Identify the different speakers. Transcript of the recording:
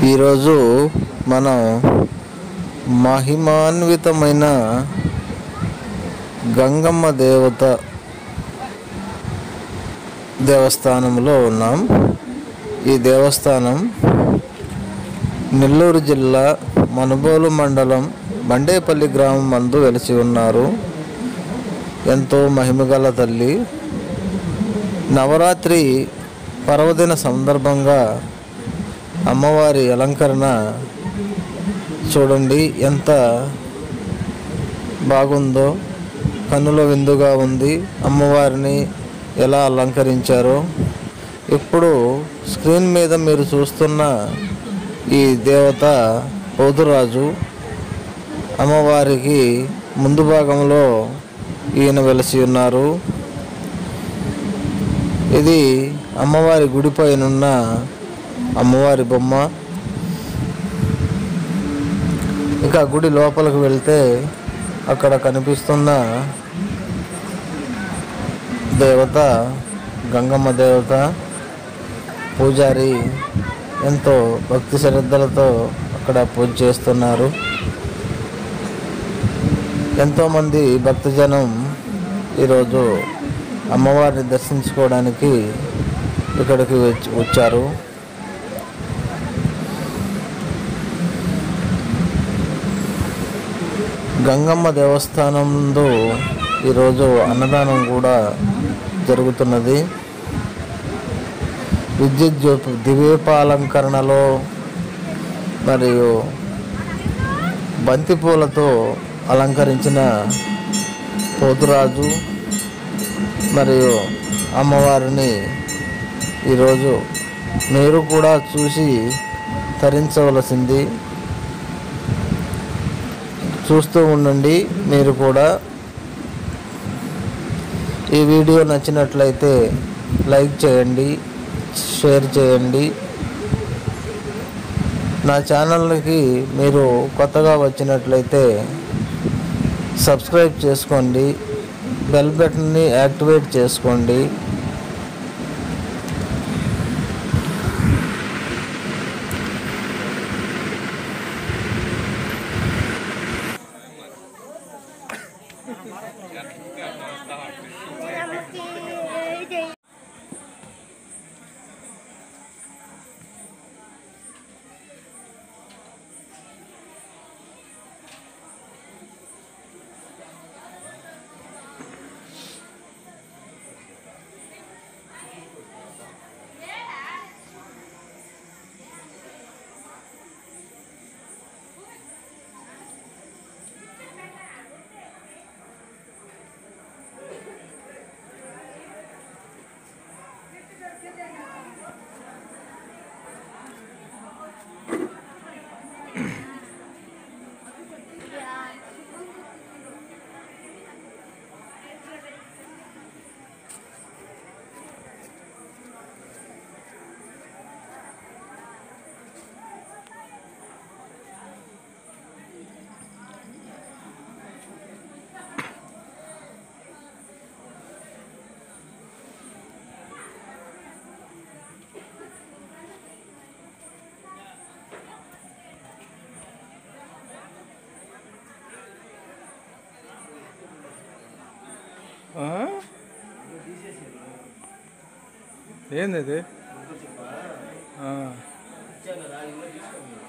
Speaker 1: ఈరోజు మనం మహిమాన్వితమైన గంగమ్మ దేవత దేవస్థానంలో ఉన్నాం ఈ దేవస్థానం నెల్లూరు జిల్లా మనుబోలు మండలం బండేపల్లి గ్రామం మందు వెలిసి ఉన్నారు ఎంతో మహిమగల తల్లి నవరాత్రి పర్వదిన సందర్భంగా అమ్మవారి అలంకరణ చూడండి ఎంత బాగుందో కన్నుల విందుగా ఉంది అమ్మవారిని ఎలా అలంకరించారో ఇప్పుడు స్క్రీన్ మీద మీరు చూస్తున్న ఈ దేవత పోతురాజు అమ్మవారికి ముందు భాగంలో ఈయన వెలిసి ఉన్నారు ఇది అమ్మవారి గుడిపైనున్న అమ్మవారి బొమ్మ ఇంకా గుడి లోపలికి వెళ్తే అక్కడ కనిపిస్తున్న దేవత గంగమ్మ దేవత పూజారి ఎంతో భక్తి శ్రద్ధలతో అక్కడ పూజ చేస్తున్నారు ఎంతోమంది భక్తజనం ఈరోజు అమ్మవారిని దర్శించుకోవడానికి ఇక్కడికి వచ్చి- వచ్చారు గంగమ్మ దేవస్థానం నందు ఈరోజు అన్నదానం కూడా జరుగుతున్నది విద్యుత్ జ్యోతి దివ్యపాలంకరణలో మరియు బంతిపూలతో అలంకరించిన పోతురాజు మరియు అమ్మవారిని ఈరోజు మీరు కూడా చూసి తరించవలసింది చూస్తూ ఉండండి మీరు కూడా ఈ వీడియో నచ్చినట్లయితే లైక్ చేయండి షేర్ చేయండి నా ఛానల్కి మీరు కొత్తగా వచ్చినట్లయితే సబ్స్క్రైబ్ చేసుకోండి బెల్ బటన్ని యాక్టివేట్ చేసుకోండి
Speaker 2: ఆ? ఏంది అది ఆ.